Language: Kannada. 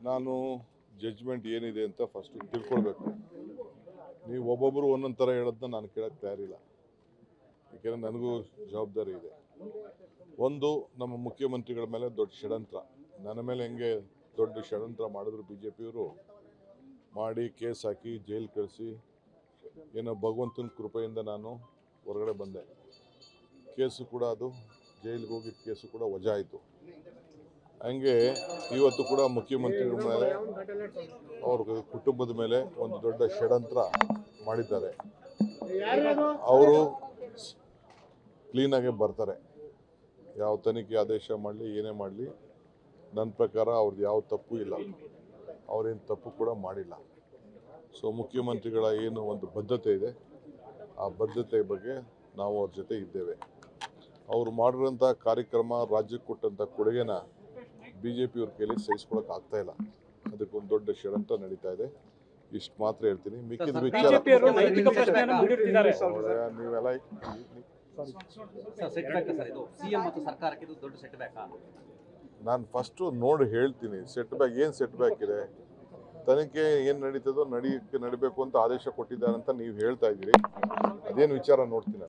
ನಾನು ಜಡ್ಜ್ಮೆಂಟ್ ಏನಿದೆ ಅಂತ ಫಸ್ಟ್ ತಿಳ್ಕೊಳ್ಬೇಕು ನೀವು ಒಬ್ಬೊಬ್ಬರು ಒಂದೊಂದು ಥರ ಹೇಳೋದನ್ನ ನಾನು ಕೇಳೋಕ್ಕೆ ತಯಾರಿಲ್ಲ ಯಾಕೆಂದರೆ ನನಗೂ ಜವಾಬ್ದಾರಿ ಇದೆ ಒಂದು ನಮ್ಮ ಮುಖ್ಯಮಂತ್ರಿಗಳ ಮೇಲೆ ದೊಡ್ಡ ಷಡ್ಯಂತ್ರ ನನ್ನ ಮೇಲೆ ಹೆಂಗೆ ದೊಡ್ಡ ಷಡ್ಯಂತ್ರ ಮಾಡಿದ್ರು ಬಿ ಜೆ ಪಿಯವರು ಮಾಡಿ ಕೇಸ್ ಹಾಕಿ ಜೈಲು ಕಳಿಸಿ ಏನೋ ಭಗವಂತನ ಕೃಪೆಯಿಂದ ನಾನು ಹೊರಗಡೆ ಬಂದೆ ಕೇಸು ಕೂಡ ಅದು ಜೈಲಿಗೆ ಹೋಗಿದ್ದ ಕೇಸು ಕೂಡ ವಜಾ ಆಯಿತು ಹಂಗೆ ಇವತ್ತು ಕೂಡ ಮುಖ್ಯಮಂತ್ರಿಗಳ ಮೇಲೆ ಅವ್ರ ಕುಟುಂಬದ ಮೇಲೆ ಒಂದು ದೊಡ್ಡ ಷಡ್ಯಂತ್ರ ಮಾಡಿದ್ದಾರೆ ಅವರು ಕ್ಲೀನಾಗೆ ಬರ್ತಾರೆ ಯಾವ ತನಿಖೆ ಆದೇಶ ಮಾಡಲಿ ಏನೇ ಮಾಡಲಿ ನನ್ನ ಪ್ರಕಾರ ಅವ್ರದ್ದು ಯಾವ ತಪ್ಪು ಇಲ್ಲ ಅವರೇನು ತಪ್ಪು ಕೂಡ ಮಾಡಿಲ್ಲ ಸೊ ಮುಖ್ಯಮಂತ್ರಿಗಳ ಏನು ಒಂದು ಬದ್ಧತೆ ಇದೆ ಆ ಬದ್ಧತೆ ಬಗ್ಗೆ ನಾವು ಅವ್ರ ಜೊತೆ ಇದ್ದೇವೆ ಅವರು ಮಾಡಿರೋಂಥ ಕಾರ್ಯಕ್ರಮ ರಾಜ್ಯಕ್ಕೆ ಕೊಟ್ಟಂಥ ಕೊಡುಗೆನ ಬಿ ಜೆ ಪಿಯವ್ರ ಕೈಲಿ ಸಹಿಸ್ಕೊಳಕ್ಕೆ ಆಗ್ತಾ ಇಲ್ಲ ಅದಕ್ಕೊಂದು ದೊಡ್ಡ ಷಡ್ಯಂತ್ರ ನಡೀತಾ ಇದೆ ಇಷ್ಟು ಮಾತ್ರ ಹೇಳ್ತೀನಿ ಮಿಕ್ಕಿದ ವಿಚಾರ ಬಿಜೆಪಿಯವರು ನೈತಿಕ ಪ್ರಶ್ನೆಯನ್ನು ಮುಂದಿಡ್ತಿದ್ದಾರೆ ನೋಡ್ರೆ, ನೀವೆಲ್ಲ ಸರ್ ಸೆಟ್ ಬ್ಯಾಕ್ ಸರ್ ಇದು ಸಿಎಂ ಮತ್ತು ಸರ್ಕಾರಕ್ಕೆ ಇದು ದೊಡ್ಡ ಸೆಟ್ ಬ್ಯಾಕ್ ನಾನು ಫಸ್ಟು ನೋಡಿ ಹೇಳ್ತೀನಿ ಸೆಟ್ ಬ್ಯಾಕ್ ಏನು ಸೆಟ್ ಬ್ಯಾಕ್ ಇದೆ ತನಿಖೆ ಏನು ನಡೀತದೋ ನಡೀಕ್ಕೆ ನಡಿಬೇಕು ಅಂತ ಆದೇಶ ಕೊಟ್ಟಿದ್ದಾರೆ ಅಂತ ನೀವು ಹೇಳ್ತಾ ಇದ್ದೀರಿ ಅದೇನು ವಿಚಾರ ನೋಡ್ತೀನಿ